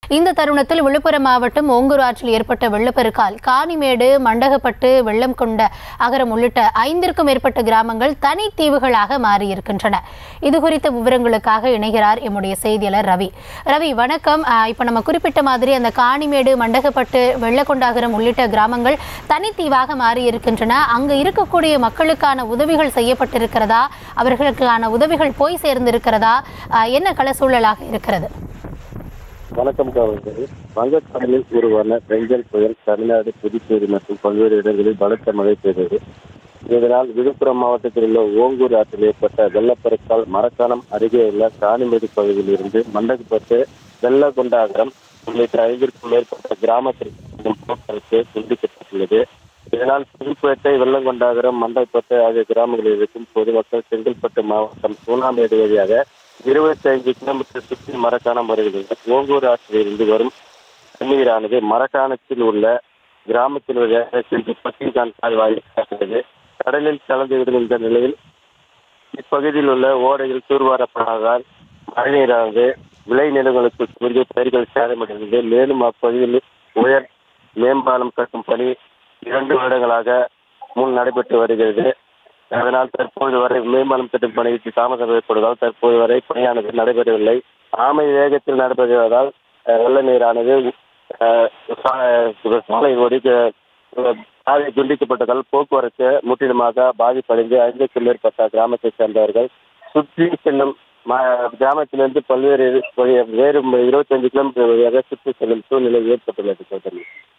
இந்த தருணத்தில் விழுப்புரம் மாவட்டம் ஓங்கூர் ஆற்றில் ஏற்பட்ட வெள்ளப்பெருக்கால் காணிமேடு மண்டகப்பட்டு வெள்ளம் கொண்ட அகரம் உள்ளிட்ட ஐந்திற்கும் மேற்பட்ட கிராமங்கள் தனித்தீவுகளாக மாறியிருக்கின்றன இது குறித்த விவரங்களுக்காக இணைகிறார் எம்முடைய செய்தியாளர் ரவி ரவி வணக்கம் ஆஹ் இப்ப நம்ம குறிப்பிட்ட மாதிரி அந்த காணிமேடு மண்டகப்பட்டு வெள்ளக்கொண்டாகரம் உள்ளிட்ட கிராமங்கள் தனித்தீவாக மாறியிருக்கின்றன அங்கு இருக்கக்கூடிய மக்களுக்கான உதவிகள் செய்யப்பட்டிருக்கிறதா அவர்களுக்கான உதவிகள் போய் சேர்ந்திருக்கிறதா ஆஹ் என்ன கள சூழலாக இருக்கிறது வணக்கம் காவல்துறை வங்கக்கடலில் உருவான பெஞ்சல் புயல் தமிழ்நாடு புதுச்சேரி மற்றும் பல்வேறு இடங்களில் பலத்த மழை பெய்தது இதனால் விழுப்புரம் மாவட்டத்தில் உள்ள ஓங்கூர் ஆற்றில் ஏற்பட்ட வெள்ளப்பெருக்கால் மரக்காணம் அருகே உள்ள காணிமேடு பகுதியில் இருந்து மண்டகப்பட்டு வெள்ளகொண்டாகரம் உள்ளிட்ட ஐந்திற்கும் மேற்பட்ட கிராமத்திற்கு செல்லும் போக்குவரத்து துண்டிக்கப்பட்டுள்ளது இதனால் புதுப்பேட்டை வெள்ளங்கொண்டாகரம் மண்டகப்பட்டு ஆகிய கிராமங்களில் இருக்கும் பொதுமக்கள் செங்கல்பட்டு மாவட்டம் சூனாமேடு வழியாக இருபத்தி ஐந்து கிலோமீட்டர் சுற்றி மரக்காணம் வருகிறது ஓங்கூர் ஆற்றில் இருந்து வரும் தண்ணீரானது மரக்காணத்தில் உள்ள கிராமத்தில் வழியாக சென்று பக்கிங்கான் கால்வாயில் கலக்கிறது கடலில் கலந்து விடுகின்ற நிலையில் இப்பகுதியில் உள்ள ஓடையில் தூர்வாரப்படாததால் மழைநீரானது விளைநிலங்களுக்கு புரிந்து பயிர்கள் சேதமடைந்தது மேலும் அப்பகுதியில் உயர் மேம்பாலம் கட்டும் பணி இரண்டு வருடங்களாக முன் நடைபெற்று வருகிறது அதனால் தற்போது வரை மேம்பாலம் கட்டும் பணிக்கு தாமதம் ஏற்படுவதால் தற்போது வரை பணியானது நடைபெறவில்லை ஆமை வேகத்தில் நடைபெறுவதால் அஹ், வெள்ள நீரானது அஹ், சா- சாலை ஓடி அஹ், பாதை துண்டிக்கப்பட்டதால் போக்குவரத்து முற்றிலுமாக பாதிப்படைந்து ஐந்துக்கும் மேற்பட்ட கிராமத்தை சேர்ந்தவர்கள் சுற்றி செல்லும் ம- கிராமத்திலிருந்து பல்வேறு வழி- வேறு இருபத்தஞ்சு கிலோமீட்டர் வழியாக சுற்றி செல்லும் சூழ்நிலை ஏற்பட்டுள்ளது சோதரி